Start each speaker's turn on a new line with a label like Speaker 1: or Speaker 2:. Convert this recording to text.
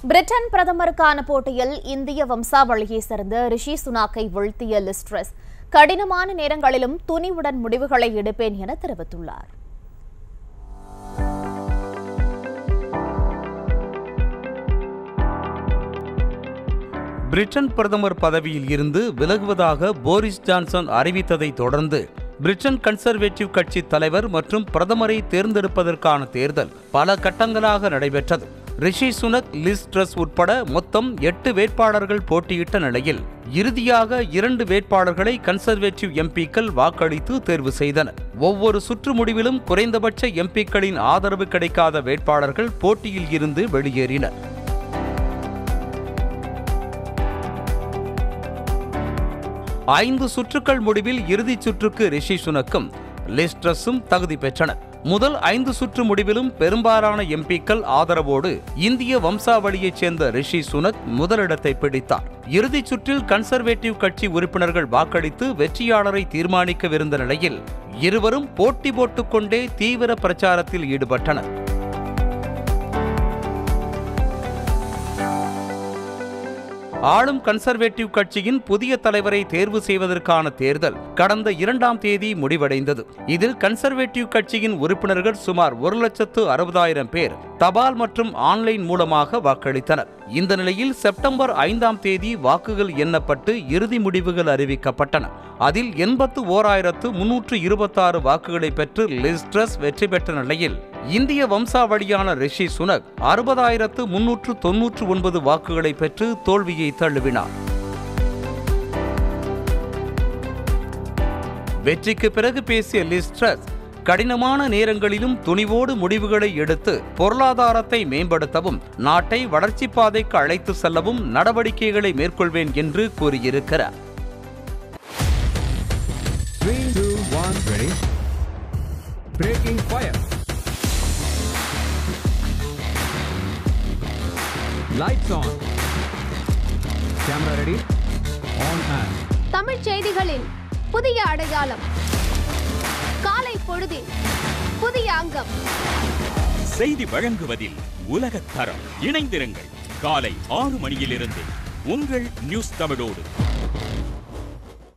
Speaker 1: Britain பிரதமருக்கான போட்டியில் இந்திய வம்சாவளியை சேர்ந்த ரிஷி சுனாக்கை வீழ்த்திய லிஸ்ட்ரஸ் கடினமான நேரங்களிலும் துணிவுடன் முடிவுகளை எடுப்பேன் என தெரிவித்துள்ளார்
Speaker 2: பிரிட்டன் பிரதமர் பதவியில் இருந்து விலகுவதாக போரிஸ் ஜான்சன் அறிவித்ததை தொடர்ந்து பிரிட்டன் கன்சர்வேட்டிவ் கட்சி தலைவர் மற்றும் பிரதமரை தேர்ந்தெடுப்பதற்கான தேர்தல் பல கட்டங்களாக நடைபெற்றது ரிஷி சுனக் லிஸ் ட்ரஸ் உட்பட மொத்தம் எட்டு வேட்பாளர்கள் போட்டியிட்ட நிலையில் இறுதியாக இரண்டு வேட்பாளர்களை கன்சர்வேட்டிவ் எம்பிக்கள் வாக்களித்து தேர்வு செய்தனர் ஒவ்வொரு சுற்று முடிவிலும் குறைந்தபட்ச எம்பிக்களின் ஆதரவு கிடைக்காத வேட்பாளர்கள் போட்டியில் இருந்து வெளியேறினர் ஐந்து சுற்றுக்கள் முடிவில் இறுதிச் சுற்றுக்கு ரிஷி சுனக்கும் லிஸ்ட்ரஸும் தகுதி பெற்றனர் முதல் ஐந்து சுற்று முடிவிலும் பெரும்பாலான எம்பிக்கள் ஆதரவோடு இந்திய வம்சாவளியைச் சேர்ந்த ரிஷி சுனக் முதலிடத்தை பிடித்தார் இறுதிச் சுற்றில் கன்சர்வேட்டிவ் கட்சி உறுப்பினர்கள் வாக்களித்து வெற்றியாளரை தீர்மானிக்கவிருந்த நிலையில் இருவரும் போட்டி போட்டுக்கொண்டே தீவிர பிரச்சாரத்தில் ஈடுபட்டனர் ஆளும் கன்சர்வேட்டிவ் கட்சியின் புதிய தலைவரை தேர்வு செய்வதற்கான தேர்தல் கடந்த இரண்டாம் தேதி முடிவடைந்தது இதில் கன்சர்வேட்டிவ் கட்சியின் உறுப்பினர்கள் சுமார் ஒரு லட்சத்து அறுபதாயிரம் பேர் தபால் மற்றும் ஆன்லைன் மூலமாக வாக்களித்தனர் இந்த நிலையில் செப்டம்பர் ஐந்தாம் தேதி வாக்குகள் எண்ணப்பட்டு இறுதி முடிவுகள் அறிவிக்கப்பட்டன அதில் எண்பத்து ஓராயிரத்து முன்னூற்று இருபத்தாறு வாக்குகளை பெற்று லிஸ்ட்ரஸ் வெற்றி பெற்ற நிலையில் இந்திய வம்சாவளியான ரிஷி சுனக் அறுபதாயிரத்து முன்னூற்று தொன்னூற்று ஒன்பது வாக்குகளை பெற்று தோல்வியை தழுவினார் வெற்றிக்கு பிறகு பேசிய லிஸ்ட்ரஸ் கடினமான நேரங்களிலும் துணிவோடு முடிவுகளை எடுத்து பொருளாதாரத்தை மேம்படுத்தவும் நாட்டை வளர்ச்சி பாதைக்கு அழைத்து செல்லவும் நடவடிக்கைகளை மேற்கொள்வேன் என்று கூறியிருக்கிறார்
Speaker 3: Three, two, one, ready. Breaking fire. Lights on. Camera ready. On and.
Speaker 4: தமிழ்ச் செய்திகளின் புதிய அடையாளம் காலை பொழுதில் புதிய அங்கம்
Speaker 5: செய்தி வழங்குவதில் உலகத் தரம் இணைந்திருங்கள் காலை ஆறு மணியிலிருந்து உங்கள் நியூஸ் தமிழோடு